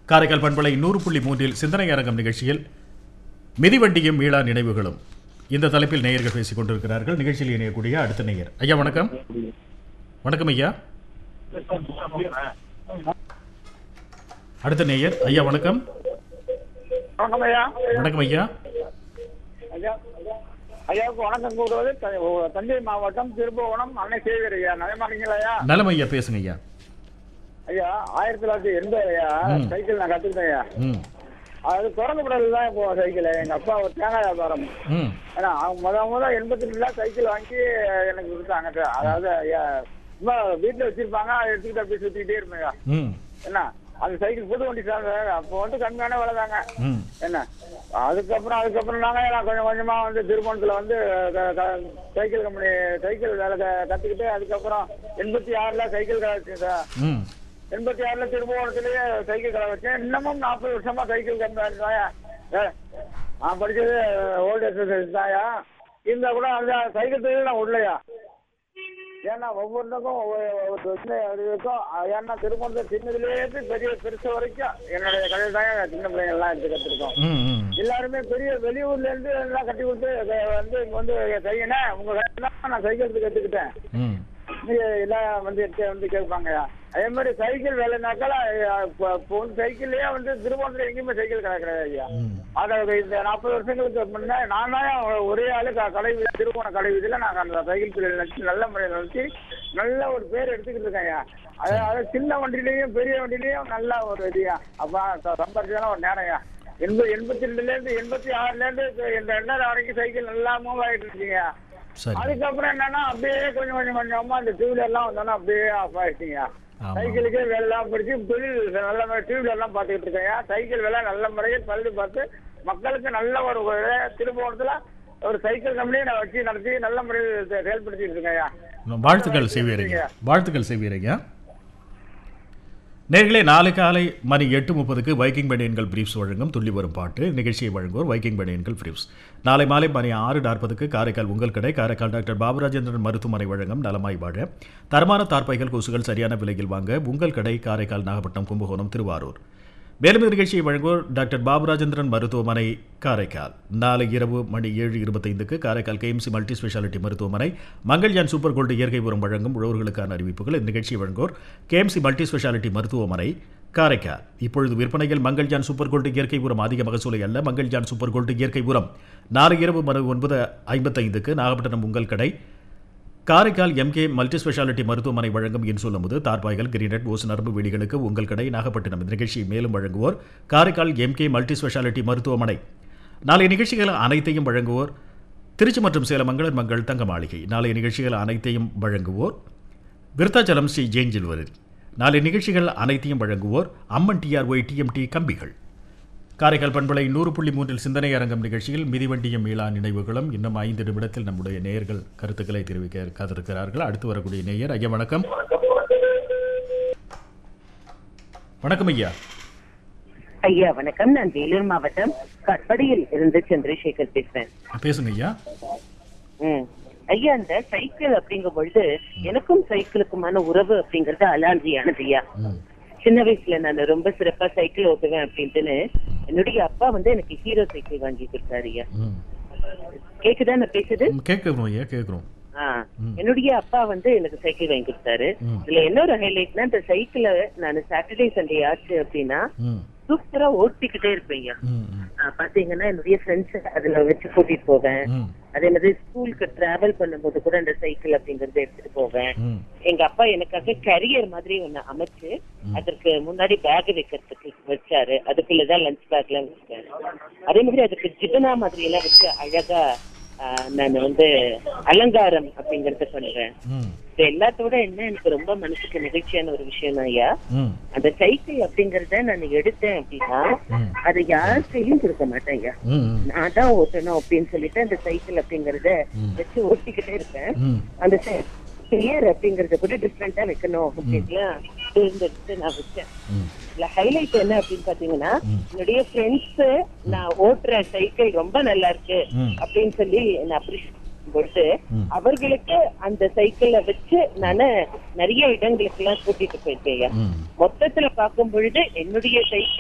காரைக்கால் பண்பலை நூறு புள்ளி மூன்றில் சிந்தனை அரங்கம் நிகழ்ச்சியில் மிதிவண்டியும் மீளா நினைவுகளும் இந்த தலைப்பில் நேயர்கள் பேசிக் கொண்டிருக்கிறார்கள் நிகழ்ச்சியில் இணையக்கூடிய அடுத்த நேயர் ஐயா வணக்கம் வணக்கம் ஐயா அடுத்த நேயர் ஐயா வணக்கம் வணக்கம் ஐயா வணக்கம் ஐயா ஐயா ஐயாவுக்கு வணக்கம் கூறுவது த- ஓ- தஞ்சை மாவட்டம் திருப்புவனம் அன்னை சேவியர் ஐயா நலமாட்டீங்களா ஐயா நலம் ஐயா பேசுங்க ஐயா ஐயா ஆயிரத்தி தொள்ளாயிரத்தி எண்பது ஐயா ம். சைக்கிள் நான் கத்துக்கிட்டேன் ஐயா ம் அது திறந்து தான் இப்போ சைக்கிள் எங்க அப்பா ஒரு தேங்காய் வியாபாரம் ம் ஏன்னா அவங்க முத முத எண்பத்தி ரெண்டுல சைக்கிள் வாங்கி எனக்கு கொடுத்தாங்க அதாவது ஐயா சும்மா வீட்டுல வச்சிருப்பாங்க அதை எடுத்துக்கிட்டு அப்படியே சுத்திக்கிட்டே இருப்பேன் ஐயா ம் என்ன அந்த சைக்கிள் புது வண்டி சார் அப்போ வந்து கம்மியான விலை தாங்க ம் என்ன அதுக்கப்புறம் அதுக்கப்புறம் நாங்க நான் கொஞ்சம் கொஞ்சமா வந்து திருமணத்துல வந்து க- க- சைக்கிள் கம்பெனி சைக்கிள் வேலை க- கத்துக்கிட்டு அதுக்கப்புறம் எண்பத்தி ஆறுல சைக்கிள் கடை வச்சேன் சார் ம் எண்பத்தி ஆறுல திருமணத்திலேயே சைக்கிள் கடை வச்சேன் இன்னமும் நாற்பது வருஷமா சைக்கிள் கம்பெனி தாயா ஏ, நான் படிச்சது ஓல்டு எக்ஸசைஸ் தாயா இருந்தா கூட அந்த சைக்கிள் தொழில் நான் உள்ளயா ஏன்னா ஒவ்வொன்றுக்கும் ஒவ்வொரு ஒரு பிரச்சனை இருக்கும் ஏன்னா திருமணத்தை சின்னதுலேருந்து பெரிய பெருசு வரைக்கும் என்னுடைய கடையில் தான் சின்ன பிள்ளைங்க எல்லாம் எடுத்து கற்றுருக்கோம் ம் ம் எல்லாருமே பெரிய வெளியூர்ல இருந்து எல்லாம் கட்டி கொடுத்து இத வந்து இங்க வந்து செய்யணே உங்க கடையில தான் நான் சைக்கிள் எடுத்து கத்துக்கிட்டேன் ம் நீங்க எல்லாம் வந்து எடுத்து வந்து கேட்பாங்க அதே மாதிரி சைக்கிள் வேலைனாக்கா இப்போ இப்போ வந்து சைக்கிள்லயே வந்து திருமணத்துல எங்கேயுமே சைக்கிள் கடை கிடையாது ஐயா ம் அதை இந்த நாற்பது வருஷங்களுக்கு முன்னே நான் தான் ஒரே ஆளு க- கடை வீதி திருவோண கடை வீதியில நான் அந்த சைக்கிள் தொழில் நடத்தி நல்ல முறையில் நடத்தி நல்ல ஒரு பேர் எடுத்துக்கிட்டு இருக்கேன் ஐயா அது அது சின்ன வண்டியிலையும் பெரிய வண்டியிலையும் நல்ல ஒரு இதுயா அப்பா ச- சம்பாரிச்சான ஒரு நேரம் ஐயா எண்பது எண்பத்தி ரெண்டுல இருந்து எண்பத்தி ஆறுல இருந்து இப்ப இந்த ரெண்டாயிரம் வரைக்கும் சைக்கிள் நல்லா மூவ் ஆயிட்டு இருக்கீங்க சரி அதுக்கப்புறம் என்னன்னா அப்படியே கொஞ்சம் கொஞ்சம் கொஞ்சமா இந்த டூ வீலர் எல்லாம் வந்தோன்னா அப்படியே ஆஃப் ஆயிடுச்சுங்க ஆமா. சைக்கிளுக்கே வேலை எல்லாம் பிடிச்சி தொழில் நல்ல மாதிரி டூ வீலர் எல்லாம் பார்த்துக்கிட்டு இருக்கேன் சைக்கிள் வேலை நல்ல முறையில் பள்ளி பார்த்து மக்களுக்கு நல்ல ஒரு ஒரு திருப்பூரத்துல ஒரு சைக்கிள் கம்பெனியை நான் வச்சு நடத்தி நல்ல முறையில் செ- செயல்படுத்திட்டு இருக்கேன் வாழ்த்துக்கள் செய்வீரங்க வாழ்த்துக்கள் செய்வீரங்க நேர்களே நாளை காலை மணி எட்டு முப்பதுக்கு வைக்கிங் பனியன்கள் பிரீஃப்ஸ் வழங்கும் துள்ளி வரும் பாட்டு நிகழ்ச்சியை வழங்குவோர் வைக்கிங் பனியன்கள் பிரீஃப்ஸ் நாளை மாலை மணி ஆறு நாற்பதுக்கு காரைக்கால் உங்கள் கடை காரைக்கால் டாக்டர் பாபுராஜேந்திரன் மருத்துவமனை வழங்கும் நலமாய் வாழ தரமான தார்பாய்கள் கொசுகள் சரியான விலையில் வாங்க உங்கள் கடை காரைக்கால் நாகப்பட்டினம் கும்பகோணம் திருவாரூர் மேலும் இந்த நிகழ்ச்சியை வழங்குவோர் டாக்டர் பாபுராஜேந்திரன் மருத்துவமனை காரைக்கால் நாளை இரவு மணி ஏழு இருபத்தைந்துக்கு காரைக்கால் கேஎம்சி மல்டி ஸ்பெஷாலிட்டி மருத்துவமனை மங்கள்யான் சூப்பர் கோல்டு இயற்கை உரம் வழங்கும் உழவர்களுக்கான அறிவிப்புகள் இந்த நிகழ்ச்சியை வழங்குவோர் கேஎம்சி மல்டி ஸ்பெஷாலிட்டி மருத்துவமனை காரைக்கால் இப்பொழுது விற்பனையில் மங்கள்யான் சூப்பர் கோல்டு இயற்கை உரம் அதிக மகசூலை அல்ல மங்கள்யான் சூப்பர் கோல்டு இயற்கை உரம் நாளை இரவு மணி ஒன்பது ஐம்பத்தைந்துக்கு நாகப்பட்டினம் உங்கள் கடை காரைக்கால் எம்கே மல்டி ஸ்பெஷாலிட்டி மருத்துவமனை வழங்கும் இன்சொல்லும்போது தார்பாய்கள் கிரீனட் ஓசு நரம்பு வெளிகளுக்கு உங்கள் கடை நாகப்பட்டினம் இந்த நிகழ்ச்சியை மேலும் வழங்குவோர் காரைக்கால் எம்கே மல்டி ஸ்பெஷாலிட்டி மருத்துவமனை நாளைய நிகழ்ச்சிகள் அனைத்தையும் வழங்குவோர் திருச்சி மற்றும் சேலம் மங்களர் மங்கள் தங்க மாளிகை நாளைய நிகழ்ச்சிகள் அனைத்தையும் வழங்குவோர் விருத்தாச்சலம் ஸ்ரீ ஜெயின் ஜுவல்லரி நாளை நிகழ்ச்சிகள் அனைத்தையும் வழங்குவோர் அம்மன் டிஆர்ஒய் டிஎம்டி கம்பிகள் காரைக்கால் பண்பலை நூறு புள்ளி மூன்றில் சிந்தனை அரங்கம் நிகழ்ச்சியில் மிதிவண்டியும் மீளா நினைவுகளும் இன்னும் ஐந்து நிமிடத்தில் நம்முடைய நேயர்கள் கருத்துக்களை தெரிவிக்க காத்திருக்கிறார்கள் அடுத்து வரக்கூடிய நேயர் ஐயா வணக்கம் வணக்கம் ஐயா ஐயா வணக்கம் நான் வேலூர் மாவட்டம் கட்படியில் இருந்து சந்திரசேகர் பேசுறேன் பேசுங்க ஐயா ம். ஐயா அந்த சைக்கிள் அப்படிங்கும் பொழுது எனக்கும் சைக்கிளுக்குமான உறவு அப்படிங்கறது அலாந்தியானது ஐயா ம் சின்ன வயசுல நான் ரொம்ப சிறப்பா சைக்கிள் ஓட்டுவேன் அப்படின்ட்டுன்னு என்னுடைய அப்பா வந்து எனக்கு ஹீரோ சைக்கிள் வாங்கி கொடுத்தாரு ஐயா ம் கேக்குதா நான் பேசுது ம், கேட்குறோம் ஐயா கேட்குறோம் ஆ. என்னுடைய அப்பா வந்து எனக்கு சைக்கிள் வாங்கி கொடுத்தாரு ம். இதுல என்ன ஒரு ஹைலைட்னா இந்த சைக்கிளை நான் சாட்டர்டே சண்டே ஆச்சு அப்படின்னா ம் சூப்பரா ஓட்டிக்கிட்டே இருப்பேன் ஐயா ம் ம் ஆ, பாத்தீங்கன்னா என்னுடைய ஃப்ரெண்ட்ஸ் அதுல வச்சு கூட்டிட்டு போவேன் ம் அதே மாதிரி ஸ்கூலுக்கு டிராவல் பண்ணும்போது கூட அந்த சைக்கிள் அப்படிங்கறத எடுத்துட்டு போவேன் ம் எங்க அப்பா எனக்காக கரியர் மாதிரி ஒண்ணு அமைச்சு அதற்கு முன்னாடி பேக் வைக்கிறதுக்கு வச்சாரு அதுக்குள்ளதான் லஞ்ச் பேக் எல்லாம் வச்சாரு அதே மாதிரி அதுக்கு ஜிபனா மாதிரி எல்லாம் வச்சு அழகா நான் வந்து அலங்காரம் அப்படிங்கறத பண்றேன் ம் இது எல்லாத்தோட என்ன எனக்கு ரொம்ப மனசுக்கு நெகிழ்ச்சியான ஒரு விஷயம் ஐயா ம் அந்த சைக்கிள் அப்படிங்கறத நான் எடுத்தேன் அப்படின்னா ம் அதை யார் கையிலும் கொடுக்க மாட்டேன் ஐயா ம் ம் நான் தான் ஓட்டணும் அப்படின்னு சொல்லிட்டு அந்த சைக்கிள் அப்படிங்கறத வச்சு ஓட்டிக்கிட்டே இருப்பேன் ம் அந்த பேர் அப்படிங்கறத கூட டிஃப்ரெண்டா வைக்கணும் அப்படின்லாம் தேர்ந்தெடுத்து நான் வச்சேன் ம் இதுல ஹைலைட் என்ன அப்படின்னு பாத்தீங்கன்னா என்னுடைய ஃப்ரெண்ட்ஸ் நான் ஓட்டுற சைக்கிள் ரொம்ப நல்லா இருக்கு ம். அப்படின்னு சொல்லி என்ன அப்ரிஷியேட் பொழுது அவர்களுக்கு அந்த சைக்கிளை வச்சு நானு நிறைய இடங்களுக்கு எல்லாம் கூட்டிட்டு போயிருக்கேன் ம் மொத்தத்துல பார்க்கும் பொழுது என்னுடைய சைக்கிள்